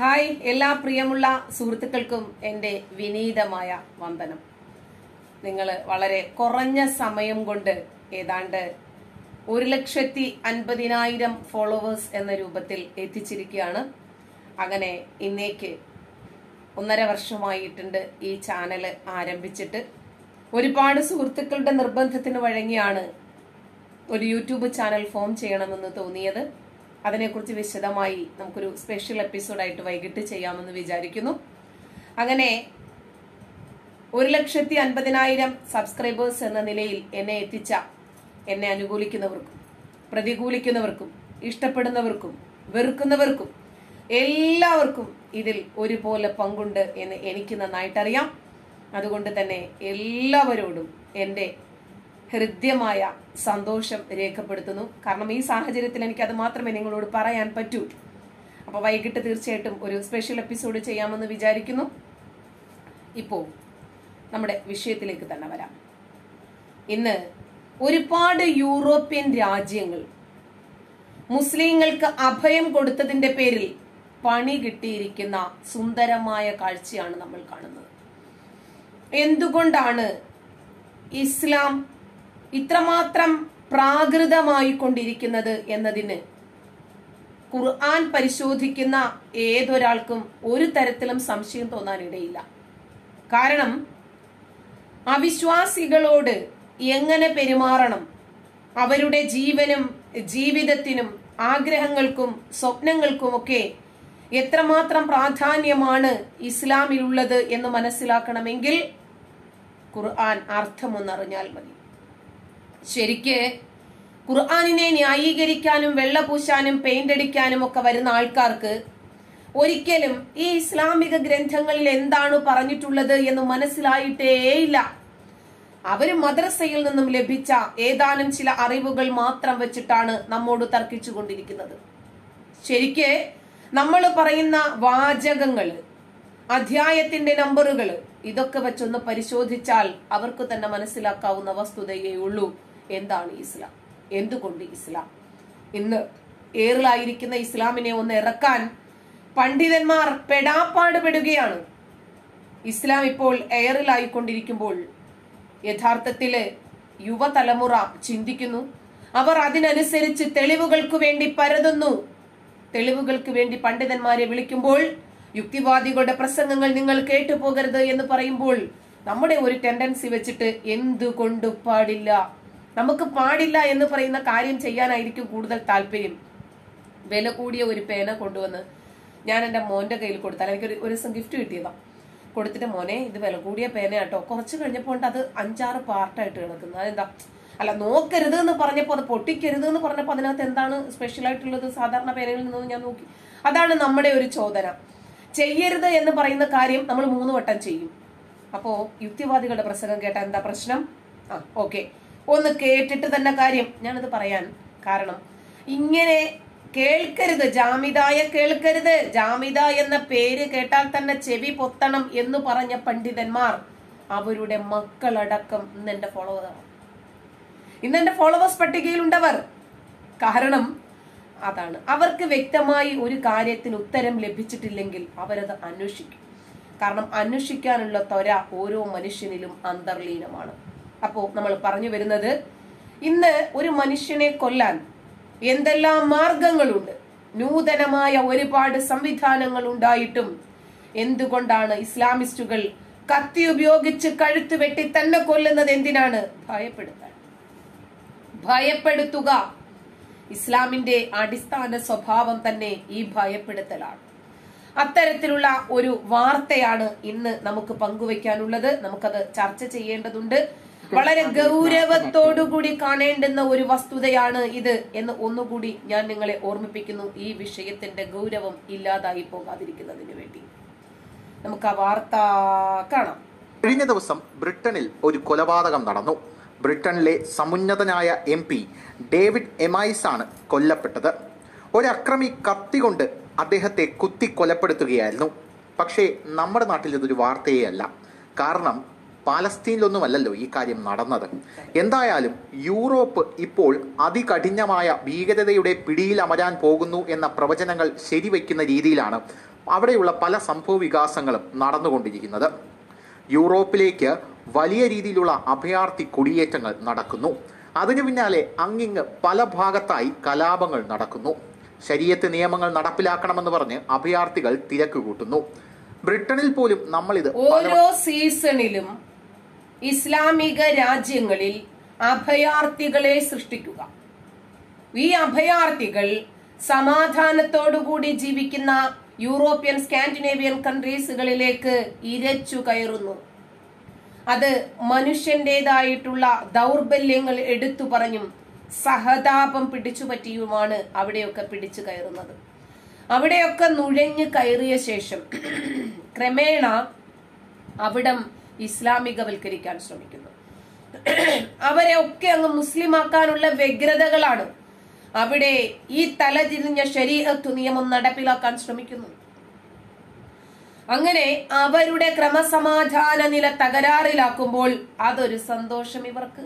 Hi എല്ലാ പ്രിയമുള്ള സുഹൃത്തുക്കൾക്കും എൻ്റെ വിനീതമായ വന്ദനം നിങ്ങൾ വളരെ കുറഞ്ഞ സമയം കൊണ്ട് ഏതാണ്ട് ഒരു ലക്ഷത്തി അൻപതിനായിരം ഫോളോവേഴ്സ് എന്ന രൂപത്തിൽ എത്തിച്ചിരിക്കുകയാണ് അങ്ങനെ ഇന്നേക്ക് ഒന്നര വർഷമായിട്ടുണ്ട് ഈ ചാനൽ ആരംഭിച്ചിട്ട് ഒരുപാട് സുഹൃത്തുക്കളുടെ നിർബന്ധത്തിന് വഴങ്ങിയാണ് ഒരു യൂട്യൂബ് ചാനൽ ഫോം ചെയ്യണമെന്ന് തോന്നിയത് അതിനെക്കുറിച്ച് വിശദമായി നമുക്കൊരു സ്പെഷ്യൽ എപ്പിസോഡായിട്ട് വൈകിട്ട് ചെയ്യാമെന്ന് വിചാരിക്കുന്നു അങ്ങനെ ഒരു ലക്ഷത്തി അൻപതിനായിരം സബ്സ്ക്രൈബേഴ്സ് എന്ന നിലയിൽ എന്നെ എത്തിച്ച എന്നെ അനുകൂലിക്കുന്നവർക്കും പ്രതികൂലിക്കുന്നവർക്കും ഇഷ്ടപ്പെടുന്നവർക്കും വെറുക്കുന്നവർക്കും എല്ലാവർക്കും ഇതിൽ ഒരുപോലെ പങ്കുണ്ട് എന്ന് എനിക്ക് നന്നായിട്ടറിയാം അതുകൊണ്ട് തന്നെ എല്ലാവരോടും എൻ്റെ ഹൃദ്യമായ സന്തോഷം രേഖപ്പെടുത്തുന്നു കാരണം ഈ സാഹചര്യത്തിൽ എനിക്ക് അത് മാത്രമേ നിങ്ങളോട് പറയാൻ പറ്റൂ അപ്പോൾ വൈകിട്ട് തീർച്ചയായിട്ടും ഒരു സ്പെഷ്യൽ എപ്പിസോഡ് ചെയ്യാമെന്ന് വിചാരിക്കുന്നു ഇപ്പോൾ നമ്മുടെ വിഷയത്തിലേക്ക് തന്നെ വരാം ഇന്ന് ഒരുപാട് യൂറോപ്യൻ രാജ്യങ്ങൾ മുസ്ലിങ്ങൾക്ക് അഭയം കൊടുത്തതിന്റെ പേരിൽ പണി കിട്ടിയിരിക്കുന്ന സുന്ദരമായ കാഴ്ചയാണ് നമ്മൾ കാണുന്നത് എന്തുകൊണ്ടാണ് ഇസ്ലാം ഇത്രമാത്രം പ്രാകൃതമായി കൊണ്ടിരിക്കുന്നത് എന്നതിന് ഖുർആൻ പരിശോധിക്കുന്ന ഏതൊരാൾക്കും ഒരു തരത്തിലും സംശയം തോന്നാനിടയില്ല കാരണം അവിശ്വാസികളോട് എങ്ങനെ പെരുമാറണം അവരുടെ ജീവനും ജീവിതത്തിനും ആഗ്രഹങ്ങൾക്കും സ്വപ്നങ്ങൾക്കുമൊക്കെ എത്രമാത്രം പ്രാധാന്യമാണ് ഇസ്ലാമിലുള്ളത് എന്ന് മനസ്സിലാക്കണമെങ്കിൽ ഖുർആൻ അർത്ഥമൊന്നറിഞ്ഞാൽ മതി ശരിക്ക് ഖുർആാനിനെ ന്യായീകരിക്കാനും വെള്ളപൂശാനും പെയിന്റ് അടിക്കാനും ഒക്കെ വരുന്ന ആൾക്കാർക്ക് ഒരിക്കലും ഈ ഇസ്ലാമിക ഗ്രന്ഥങ്ങളിൽ എന്താണ് പറഞ്ഞിട്ടുള്ളത് എന്ന് മനസ്സിലായിട്ടേയില്ല അവര് മദ്രസയിൽ നിന്നും ലഭിച്ച ഏതാനും ചില അറിവുകൾ മാത്രം വെച്ചിട്ടാണ് നമ്മോട് തർക്കിച്ചു കൊണ്ടിരിക്കുന്നത് ശരിക്ക് നമ്മൾ പറയുന്ന വാചകങ്ങള് അധ്യായത്തിന്റെ നമ്പറുകൾ ഇതൊക്കെ വെച്ചൊന്ന് പരിശോധിച്ചാൽ അവർക്ക് തന്നെ മനസ്സിലാക്കാവുന്ന വസ്തുതയേ ഉള്ളൂ എന്താണ് ഇസ്ലാം എന്തുകൊണ്ട് ഇസ്ലാം ഇന്ന് ഏറിലായിരിക്കുന്ന ഇസ്ലാമിനെ ഒന്ന് ഇറക്കാൻ പണ്ഡിതന്മാർ പെടാപ്പാട് പെടുകയാണ് ഇസ്ലാം ഇപ്പോൾ എയറിലായിക്കൊണ്ടിരിക്കുമ്പോൾ യഥാർത്ഥത്തില് യുവതലമുറ ചിന്തിക്കുന്നു അവർ അതിനനുസരിച്ച് തെളിവുകൾക്ക് വേണ്ടി പരതുന്നു തെളിവുകൾക്ക് വേണ്ടി പണ്ഡിതന്മാരെ വിളിക്കുമ്പോൾ യുക്തിവാദികളുടെ പ്രസംഗങ്ങൾ നിങ്ങൾ കേട്ടു പോകരുത് എന്ന് പറയുമ്പോൾ നമ്മുടെ ഒരു ടെൻഡൻസി വെച്ചിട്ട് എന്തുകൊണ്ട് പാടില്ല നമുക്ക് പാടില്ല എന്ന് പറയുന്ന കാര്യം ചെയ്യാനായിരിക്കും കൂടുതൽ താല്പര്യം വില കൂടിയ ഒരു പേന കൊണ്ടുവന്ന് ഞാൻ എൻ്റെ മോന്റെ കയ്യിൽ കൊടുത്താൽ എനിക്ക് ഒരു ഒരു ദിവസം ഗിഫ്റ്റ് കിട്ടിയതാ കൊടുത്തിട്ട് മോനെ ഇത് വില കൂടിയ പേന കേട്ടോ കുറച്ച് കഴിഞ്ഞപ്പോൾ അത് അഞ്ചാറ് പാർട്ടായിട്ട് കിടക്കുന്നത് അതെന്താ അല്ല നോക്കരുത് എന്ന് പറഞ്ഞപ്പോൾ അത് പൊട്ടിക്കരുത് എന്ന് പറഞ്ഞപ്പോൾ അതിനകത്ത് എന്താണ് സ്പെഷ്യൽ ആയിട്ടുള്ളത് സാധാരണ പേനകളിൽ നിന്നും ഞാൻ നോക്കി അതാണ് നമ്മുടെ ഒരു ചോദന ചെയ്യരുത് എന്ന് പറയുന്ന കാര്യം നമ്മൾ മൂന്ന് വട്ടം ചെയ്യും അപ്പോ യുക്തിവാദികളുടെ പ്രസംഗം കേട്ട എന്താ പ്രശ്നം ആ ഓക്കെ ഒന്ന് കേട്ടിട്ട് തന്നെ കാര്യം ഞാനത് പറയാൻ കാരണം ഇങ്ങനെ കേൾക്കരുത് ജാമിതായ കേൾക്കരുത് ജാമിത എന്ന പേര് കേട്ടാൽ തന്നെ ചെവി പൊത്തണം എന്ന് പറഞ്ഞ പണ്ഡിതന്മാർ അവരുടെ മക്കളടക്കം ഇന്ന് എന്റെ ഫോളോവറാണ് ഇന്ന് എന്റെ ഫോളോവേഴ്സ് പട്ടികയിൽ ഉണ്ടവർ കാരണം അതാണ് അവർക്ക് വ്യക്തമായി ഒരു കാര്യത്തിന് ഉത്തരം ലഭിച്ചിട്ടില്ലെങ്കിൽ അവരത് അന്വേഷിക്കും കാരണം അന്വേഷിക്കാനുള്ള ത്വര ഓരോ മനുഷ്യനിലും അന്തർലീനമാണ് അപ്പോ നമ്മൾ പറഞ്ഞു വരുന്നത് ഇന്ന് ഒരു മനുഷ്യനെ കൊല്ലാൻ എന്തെല്ലാം മാർഗങ്ങളുണ്ട് നൂതനമായ ഒരുപാട് സംവിധാനങ്ങൾ ഉണ്ടായിട്ടും എന്തുകൊണ്ടാണ് ഇസ്ലാമിസ്റ്റുകൾ കത്തി ഉപയോഗിച്ച് കഴുത്ത് വെട്ടി തന്നെ കൊല്ലുന്നത് എന്തിനാണ് ഭയപ്പെടുത്താൻ ഭയപ്പെടുത്തുക ഇസ്ലാമിന്റെ അടിസ്ഥാന സ്വഭാവം തന്നെ ഈ ഭയപ്പെടുത്തലാണ് അത്തരത്തിലുള്ള ഒരു വാർത്തയാണ് ഇന്ന് നമുക്ക് പങ്കുവയ്ക്കാനുള്ളത് നമുക്കത് ചർച്ച ചെയ്യേണ്ടതുണ്ട് വളരെ ഗൗരവത്തോടുകൂടി കാണേണ്ടുന്ന ഒരു വസ്തുതയാണ് ഇത് എന്ന് ഒന്നുകൂടി ഞാൻ നിങ്ങളെ ഓർമ്മിപ്പിക്കുന്നു ഈ വിഷയത്തിന്റെ ഗൗരവം ഇല്ലാതായി പോകാതിരിക്കുന്നതിന് വേണ്ടി നമുക്ക് ആ വാർത്ത കാണാം കഴിഞ്ഞ ദിവസം ബ്രിട്ടനിൽ ഒരു കൊലപാതകം നടന്നു ബ്രിട്ടനിലെ സമുന്നതനായ എം പി ഡേവിഡ് എമൈസ് ആണ് കൊല്ലപ്പെട്ടത് ഒരക്രമി കത്തികൊണ്ട് അദ്ദേഹത്തെ കുത്തി കൊലപ്പെടുത്തുകയായിരുന്നു പക്ഷേ നമ്മുടെ നാട്ടിൽ ഇതൊരു വാർത്തയേ അല്ല കാരണം പാലസ്തീനിലൊന്നുമല്ലല്ലോ ഈ കാര്യം നടന്നത് എന്തായാലും യൂറോപ്പ് ഇപ്പോൾ അതികഠിനമായ ഭീകരതയുടെ പിടിയിൽ അമരാൻ പോകുന്നു എന്ന പ്രവചനങ്ങൾ ശരിവെക്കുന്ന രീതിയിലാണ് അവിടെയുള്ള പല സംഭവ വികാസങ്ങളും നടന്നുകൊണ്ടിരിക്കുന്നത് യൂറോപ്പിലേക്ക് വലിയ രീതിയിലുള്ള അഭയാർത്ഥി കുടിയേറ്റങ്ങൾ നടക്കുന്നു അതിനു പിന്നാലെ അങ്ങിങ്ങ് പല ഭാഗത്തായി കലാപങ്ങൾ നടക്കുന്നു ശരീരത്തെ നിയമങ്ങൾ നടപ്പിലാക്കണമെന്ന് പറഞ്ഞ് അഭയാർത്ഥികൾ തിരക്ക് കൂട്ടുന്നു ബ്രിട്ടനിൽ പോലും നമ്മളിത് പല ഓരോ സീസണിലും ഇസ്ലാമിക രാജ്യങ്ങളിൽ അഭയാർത്ഥികളെ സൃഷ്ടിക്കുക ഈ അഭയാർത്ഥികൾ സമാധാനത്തോടുകൂടി ജീവിക്കുന്ന യൂറോപ്യൻ സ്കാൻഡിനേവിയൻ കൺട്രീസുകളിലേക്ക് ഇരച്ചു കയറുന്നു അത് മനുഷ്യന്റേതായിട്ടുള്ള ദൗർബല്യങ്ങൾ എടുത്തു പറഞ്ഞും സഹതാപം പിടിച്ചു പറ്റിയുമാണ് അവിടെയൊക്കെ പിടിച്ചു കയറുന്നത് അവിടെയൊക്കെ നുഴഞ്ഞു കയറിയ ശേഷം ക്രമേണ അവിടം ഇസ്ലാമികവൽക്കരിക്കാൻ ശ്രമിക്കുന്നു അവരെ ഒക്കെ അങ്ങ് മുസ്ലിമാക്കാനുള്ള വ്യഗ്രതകളാണ് അവിടെ ഈ തലതിരിഞ്ഞ ശരീരത്തു നിയമം നടപ്പിലാക്കാൻ ശ്രമിക്കുന്നു അങ്ങനെ അവരുടെ ക്രമസമാധാന നില തകരാറിലാക്കുമ്പോൾ അതൊരു സന്തോഷം ഇവർക്ക്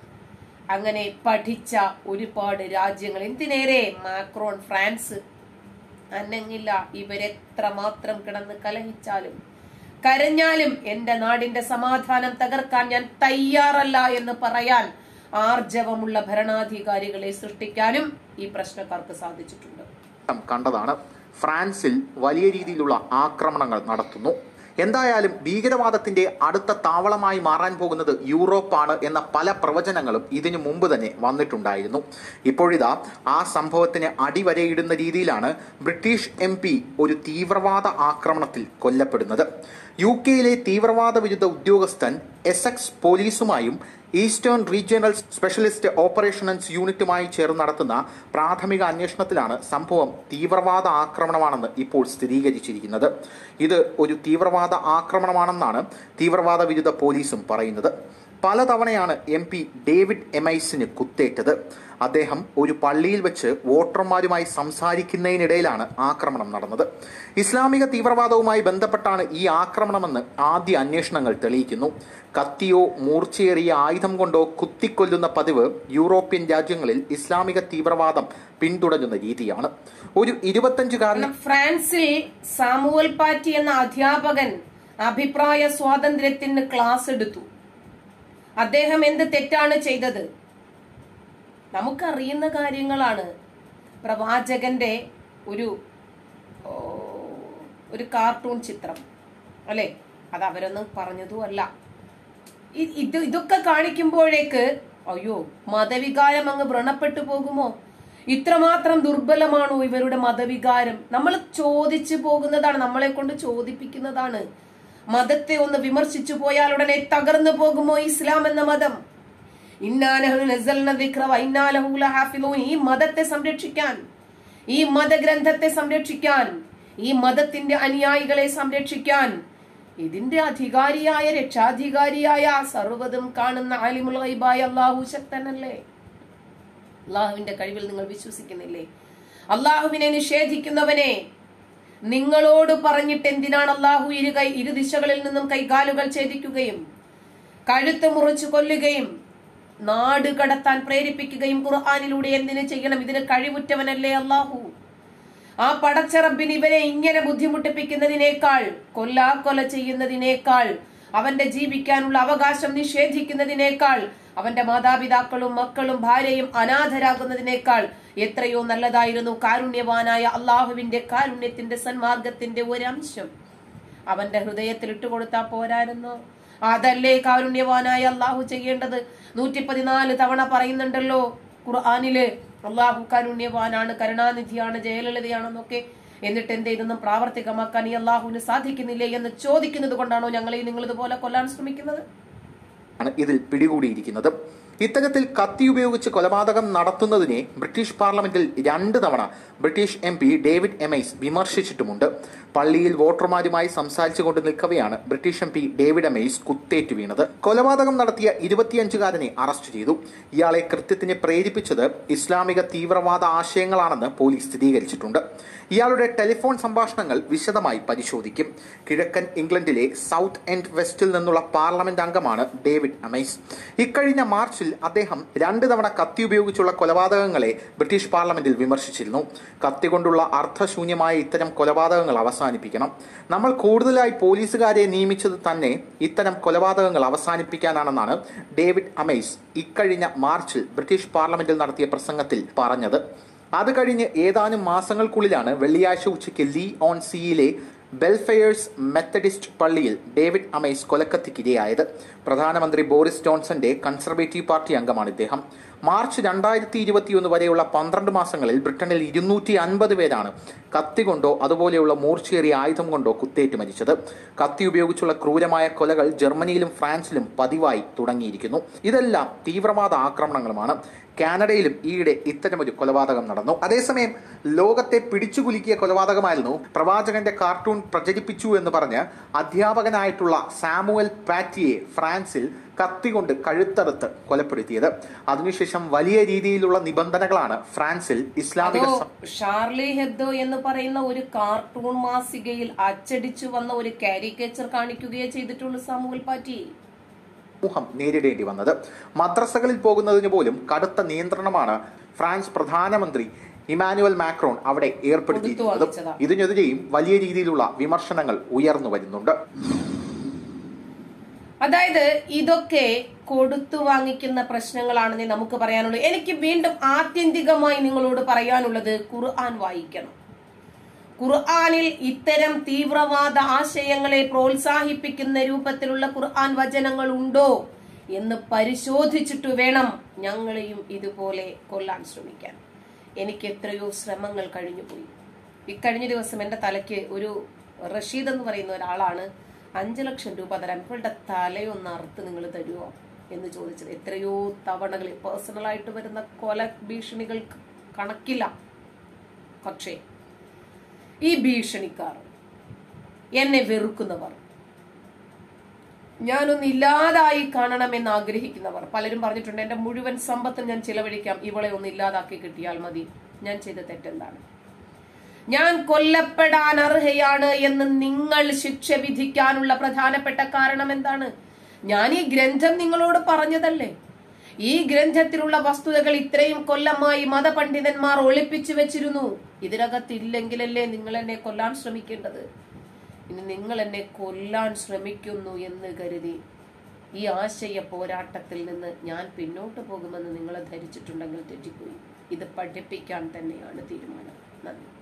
അങ്ങനെ പഠിച്ച ഒരുപാട് രാജ്യങ്ങൾ എന്തിനേറെ മാക്രോൺ ഫ്രാൻസ് അനങ്ങില്ല ഇവരെത്ര മാത്രം കിടന്ന് കലഹിച്ചാലും കരഞ്ഞാലും എന്റെ നാടിന്റെ സമാധാനം തകർക്കാൻ ഞാൻ തയ്യാറല്ല എന്ന് പറയാൻ ആർജവമുള്ള ഭരണാധികാരികളെ സൃഷ്ടിക്കാനും ഈ പ്രശ്നക്കാർക്ക് സാധിച്ചിട്ടുണ്ട് കണ്ടതാണ് ഫ്രാൻസിൽ വലിയ രീതിയിലുള്ള ആക്രമണങ്ങൾ നടത്തുന്നു എന്തായാലും ഭീകരവാദത്തിന്റെ അടുത്ത താവളമായി മാറാൻ പോകുന്നത് യൂറോപ്പാണ് എന്ന പല പ്രവചനങ്ങളും ഇതിനു മുമ്പ് തന്നെ വന്നിട്ടുണ്ടായിരുന്നു ഇപ്പോഴിതാ ആ സംഭവത്തിന് അടിവരയിടുന്ന രീതിയിലാണ് ബ്രിട്ടീഷ് എം ഒരു തീവ്രവാദ ആക്രമണത്തിൽ കൊല്ലപ്പെടുന്നത് യു കെയിലെ തീവ്രവാദ വിരുദ്ധ ഉദ്യോഗസ്ഥൻ എസെക്സ് പോലീസുമായും ഈസ്റ്റേൺ റീജിയണൽ സ്പെഷ്യലിസ്റ്റ് ഓപ്പറേഷൻസ് യൂണിറ്റുമായി ചേർന്ന് നടത്തുന്ന പ്രാഥമിക അന്വേഷണത്തിലാണ് സംഭവം തീവ്രവാദ ആക്രമണമാണെന്ന് ഇപ്പോൾ സ്ഥിരീകരിച്ചിരിക്കുന്നത് ഇത് ഒരു തീവ്രവാദ ആക്രമണമാണെന്നാണ് തീവ്രവാദ വിരുദ്ധ പോലീസും പറയുന്നത് പലതവണയാണ് എം പി ഡേവിഡ് എമൈസിന് കുത്തേറ്റത് അദ്ദേഹം ഒരു പള്ളിയിൽ വെച്ച് വോട്ടർമാരുമായി സംസാരിക്കുന്നതിനിടയിലാണ് ആക്രമണം നടന്നത് ഇസ്ലാമിക തീവ്രവാദവുമായി ബന്ധപ്പെട്ടാണ് ഈ ആക്രമണമെന്ന് ആദ്യ അന്വേഷണങ്ങൾ തെളിയിക്കുന്നു കത്തിയോ മൂർച്ചയേറിയ ആയുധം കൊണ്ടോ കുത്തിക്കൊല്ലുന്ന പതിവ് യൂറോപ്യൻ രാജ്യങ്ങളിൽ ഇസ്ലാമിക തീവ്രവാദം പിന്തുടരുന്ന രീതിയാണ് ഒരു ഇരുപത്തഞ്ചുകാരന് ഫ്രാൻസിൽ സാമുവൽ പാറ്റി എന്ന അധ്യാപകൻ അഭിപ്രായ സ്വാതന്ത്ര്യത്തിന് ക്ലാസ് എടുത്തു അദ്ദേഹം എന്ത് തെറ്റാണ് ചെയ്തത് നമുക്കറിയുന്ന കാര്യങ്ങളാണ് പ്രവാചകന്റെ ഒരു ഓ, ഒരു കാർട്ടൂൺ ചിത്രം അല്ലെ അത് അവരൊന്നും പറഞ്ഞതും അല്ല ഇ- ഇത് ഇതൊക്കെ കാണിക്കുമ്പോഴേക്ക് അയ്യോ മതവികാരം അങ്ങ് വ്രണപ്പെട്ടു പോകുമോ ഇത്രമാത്രം ദുർബലമാണോ ഇവരുടെ മതവികാരം നമ്മൾ ചോദിച്ചു പോകുന്നതാണ് നമ്മളെ കൊണ്ട് ചോദിപ്പിക്കുന്നതാണ് മതത്തെ ഒന്ന് വിമർശിച്ചു പോയാൽ ഉടനെ തകർന്നു പോകുമോ ഇസ്ലാം എന്ന മതം ഇന്നാലഹു നസൽന ദിക്ര വ ഇന്നാലഹു ലഹാഫിളൂൻ. ഈ മതത്തെ സംരക്ഷിക്കാൻ ഈ മതഗ്രന്ഥത്തെ സംരക്ഷിക്കാൻ ഈ മതത്തിന്റെ അനുയായികളെ സംരക്ഷിക്കാൻ ഇതിന്റെ അധികാരിയായ രക്ഷാധികാരിയായ സർവ്വതും കാണുന്ന അലിമുൽ ഗൈബായ അള്ളാഹു ശക്തനല്ലേ അള്ളാഹുവിന്റെ കഴിവിൽ നിങ്ങൾ വിശ്വസിക്കുന്നില്ലേ അള്ളാഹുവിനെ നിഷേധിക്കുന്നവനെ നിങ്ങളോട് പറഞ്ഞിട്ട് എന്തിനാണ് അള്ളാഹു ഇരു കൈ ഇരു ദിശകളിൽ നിന്നും കൈകാലുകൾ ഛേദിക്കുകയും കഴുത്ത് മുറിച്ചു കൊല്ലുകയും നാട് കടത്താൻ പ്രേരിപ്പിക്കുകയും ഖുർആാനിലൂടെ എന്തിനു ചെയ്യണം ഇതിന് കഴിവുറ്റവനല്ലേ അള്ളാഹു ആ പടച്ചറബിന് ഇവരെ ഇങ്ങനെ ബുദ്ധിമുട്ടിപ്പിക്കുന്നതിനേക്കാൾ കൊല്ലാ കൊല ചെയ്യുന്നതിനേക്കാൾ അവന്റെ ജീവിക്കാനുള്ള അവകാശം നിഷേധിക്കുന്നതിനേക്കാൾ അവന്റെ മാതാപിതാക്കളും മക്കളും ഭാര്യയും അനാഥരാകുന്നതിനേക്കാൾ എത്രയോ നല്ലതായിരുന്നു കാരുണ്യവാനായ അള്ളാഹുവിന്റെ കാരുണ്യത്തിന്റെ സന്മാർഗത്തിന്റെ ഒരംശം അവന്റെ ഹൃദയത്തിൽ ഇട്ടുകൊടുത്താ പോരായിരുന്നോ അതല്ലേ കാരുണ്യവാനായ അള്ളാഹു ചെയ്യേണ്ടത് നൂറ്റി പതിനാല് തവണ പറയുന്നുണ്ടല്ലോ ഖുർആാനില് അള്ളാഹു കാരുണ്യവാനാണ് കരുണാനിധിയാണ് ജയലളിതയാണെന്നൊക്കെ എന്നിട്ട് എന്തേ ഇതൊന്നും പ്രാവർത്തികമാക്കാൻ ഈ അള്ളാഹുവിന് സാധിക്കുന്നില്ലേ എന്ന് ചോദിക്കുന്നത് കൊണ്ടാണോ ഞങ്ങളെ നിങ്ങൾ ഇതുപോലെ കൊല്ലാൻ ശ്രമിക്കുന്നത് ആണ് ഇതിൽ പിടികൂടിയിരിക്കുന്നത് ഇത്തരത്തിൽ കത്തി ഉപയോഗിച്ച് കൊലപാതകം നടത്തുന്നതിനെ ബ്രിട്ടീഷ് പാർലമെന്റിൽ രണ്ട് തവണ British M P David Amess വിമർശിച്ചിട്ടുമുണ്ട് പള്ളിയിൽ വോട്ടർമാരുമായി സംസാരിച്ചുകൊണ്ട് നിൽക്കവെയാണ് British M P David Amess കുത്തേറ്റ് വീണത് കൊലപാതകം നടത്തിയ ഇരുപത്തിയഞ്ചുകാരനെ അറസ്റ്റ് ചെയ്തു ഇയാളെ കൃത്യത്തിന് പ്രേരിപ്പിച്ചത് ഇസ്ലാമിക തീവ്രവാദ ആശയങ്ങളാണെന്ന് പോലീസ് സ്ഥിരീകരിച്ചിട്ടുണ്ട് ഇയാളുടെ ടെലിഫോൺ സംഭാഷണങ്ങൾ വിശദമായി പരിശോധിക്കും കിഴക്കൻ ഇംഗ്ലണ്ടിലെ സൗത്ത് എൻഡ് വെസ്റ്റിൽ നിന്നുള്ള പാർലമെന്റ് അംഗമാണ് ഡേവിഡ് അമൈസ് ഇക്കഴിഞ്ഞ മാർച്ചിൽ അദ്ദേഹം രണ്ട് തവണ കത്തി ഉപയോഗിച്ചുള്ള കൊലപാതകങ്ങളെ ബ്രിട്ടീഷ് പാർലമെന്റിൽ വിമർശിച്ചിരുന്നു കത്തി കൊണ്ടുള്ള അർത്ഥശൂന്യമായ ഇത്തരം കൊലപാതകങ്ങൾ അവസാനം അവസാനിപ്പിക്കണം നമ്മൾ കൂടുതലായി പോലീസുകാരെ നിയമിച്ചത് തന്നെ ഇത്തരം കൊലപാതകങ്ങൾ അവസാനിപ്പിക്കാനാണെന്നാണ് ഡേവിഡ് അമേസ് ഇക്കഴിഞ്ഞ മാർച്ചിൽ ബ്രിട്ടീഷ് പാർലമെന്റിൽ നടത്തിയ പ്രസംഗത്തിൽ പറഞ്ഞത് അത് കഴിഞ്ഞ് ഏതാനും മാസങ്ങൾക്കുള്ളിലാണ് വെള്ളിയാഴ്ച ഉച്ചയ്ക്ക് ലീ ഓൺ സിയിലെ ബെൽഫെയേഴ്സ് മെത്തഡിസ്റ്റ് പള്ളിയിൽ ഡേവിഡ് അമേസ് കൊലക്കത്തിക്കിരയായത് പ്രധാനമന്ത്രി ബോറിസ് ജോൺസന്റെ കൺസർവേറ്റീവ് പാർട്ടി അംഗമാണ് ഇദ്ദേഹം മാർച്ച് രണ്ടായിരത്തി ഇരുപത്തിയൊന്ന് വരെയുള്ള പന്ത്രണ്ട് മാസങ്ങളിൽ ബ്രിട്ടനിൽ ഇരുന്നൂറ്റി അൻപത് പേരാണ് കത്തി കൊണ്ടോ അതുപോലെയുള്ള മൂർച്ചയേറിയ ആയുധം കൊണ്ടോ കുത്തേറ്റ് മരിച്ചത് കത്തി ഉപയോഗിച്ചുള്ള ക്രൂരമായ കൊലകൾ ജർമ്മനിയിലും ഫ്രാൻസിലും പതിവായി തുടങ്ങിയിരിക്കുന്നു ഇതെല്ലാം തീവ്രവാദ ആക്രമണങ്ങളുമാണ് കാനഡയിലും ഈയിടെ ഇത്തരമൊരു കൊലപാതകം നടന്നു അതേസമയം ലോകത്തെ പിടിച്ചുകുലുക്കിയ കൊലപാതകമായിരുന്നു പ്രവാചകന്റെ കാർട്ടൂൺ പ്രചരിപ്പിച്ചു എന്ന് പറഞ്ഞ് അധ്യാപകനായിട്ടുള്ള സാമുവൽ പാറ്റിയെ ഫ്രാൻസിൽ കത്തികൊണ്ട് കഴുത്തറുത്ത് കൊലപ്പെടുത്തിയത് അതിനുശേഷം വലിയ രീതിയിലുള്ള നിബന്ധനകളാണ് ഫ്രാൻസിൽ ഇസ്ലാമിക അതോ സം- ഷാർലി ഹെബ്ദോ എന്ന് പറയുന്ന ഒരു കാർട്ടൂൺ മാസികയിൽ അച്ചടിച്ചു വന്ന ഒരു കാരിക്കേച്ചർ കാണിക്കുകയോ ചെയ്തിട്ടുള്ളൂ സാമൂഹൽ പാറ്റി സമൂഹം നേരിടേണ്ടി വന്നത് മദ്രസകളിൽ പോകുന്നതിന് പോലും കടുത്ത നിയന്ത്രണമാണ് ഫ്രാൻസ് പ്രധാനമന്ത്രി ഇമാനുവൽ മാക്രോൺ അവിടെ ഏർപ്പെടുത്തിയിരിക്കുന്നത് കൊടുത്തു വാങ്ങിച്ചതാ. ഇതിനെതിരെയും വലിയ രീതിയിലുള്ള വിമർശനങ്ങൾ ഉയർന്നു വരുന്നുണ്ട് അതായത് ഇതൊക്കെ കൊടുത്തു വാങ്ങിക്കുന്ന പ്രശ്നങ്ങളാണെന്ന് നമുക്ക് പറയാനുള്ളൂ എനിക്ക് വീണ്ടും ആത്യന്തികമായി നിങ്ങളോട് പറയാനുള്ളത് ഖുർആൻ വായിക്കണം ഖുർആനിൽ ഇത്തരം തീവ്രവാദ ആശയങ്ങളെ പ്രോത്സാഹിപ്പിക്കുന്ന രൂപത്തിലുള്ള ഖുർആൻ വചനങ്ങൾ ഉണ്ടോ എന്ന് പരിശോധിച്ചിട്ട് വേണം ഞങ്ങളെയും ഇതുപോലെ കൊല്ലാൻ ശ്രമിക്കാൻ എനിക്ക് എത്രയോ ശ്രമങ്ങൾ കഴിഞ്ഞുപോയി ഇക്കഴിഞ്ഞ ദിവസം എൻ്റെ തലയ്ക്ക് ഒരു റഷീദ് എന്ന് പറയുന്ന ഒരാളാണ് അഞ്ചു ലക്ഷം രൂപ തരാൻ ഇവളുടെ തലയൊന്ന് അറുത്ത് നിങ്ങൾ തരുമോ എന്ന് ചോദിച്ചത് എത്രയോ തവണകളിൽ പേഴ്സണലായിട്ട് വരുന്ന കൊല ഭീഷണികൾക്ക് കണക്കില്ല പക്ഷേ ഈ ഭീഷണിക്കാർ എന്നെ വെറുക്കുന്നവർ ഞാനൊന്ന് ഇല്ലാതായി കാണണമെന്ന് ആഗ്രഹിക്കുന്നവർ പലരും പറഞ്ഞിട്ടുണ്ട് എന്റെ മുഴുവൻ സമ്പത്തും ഞാൻ ചിലവഴിക്കാം ഇവളെ ഒന്ന് ഇല്ലാതാക്കി കിട്ടിയാൽ മതി ഞാൻ ചെയ്ത തെറ്റെന്താണ് ഞാൻ കൊല്ലപ്പെടാൻ അർഹയാണ് എന്ന് നിങ്ങൾ ശിക്ഷ വിധിക്കാനുള്ള പ്രധാനപ്പെട്ട കാരണം എന്താണ് ഞാൻ ഈ ഗ്രന്ഥം നിങ്ങളോട് പറഞ്ഞതല്ലേ ഈ ഗ്രന്ഥത്തിലുള്ള വസ്തുതകൾ ഇത്രയും കൊല്ലമായി മതപണ്ഡിതന്മാർ ഒളിപ്പിച്ചു വെച്ചിരുന്നു ഇതിനകത്തില്ലെങ്കിലല്ലേ നിങ്ങൾ എന്നെ കൊല്ലാൻ ശ്രമിക്കേണ്ടത് ഇനി നിങ്ങൾ എന്നെ കൊല്ലാൻ ശ്രമിക്കുന്നു എന്ന് കരുതി ഈ ആശയ പോരാട്ടത്തിൽ നിന്ന് ഞാൻ പിന്നോട്ട് പോകുമെന്ന് നിങ്ങൾ ധരിച്ചിട്ടുണ്ടെങ്കിൽ തെറ്റിപ്പോയി ഇത് പഠിപ്പിക്കാൻ തന്നെയാണ് തീരുമാനം നന്ദി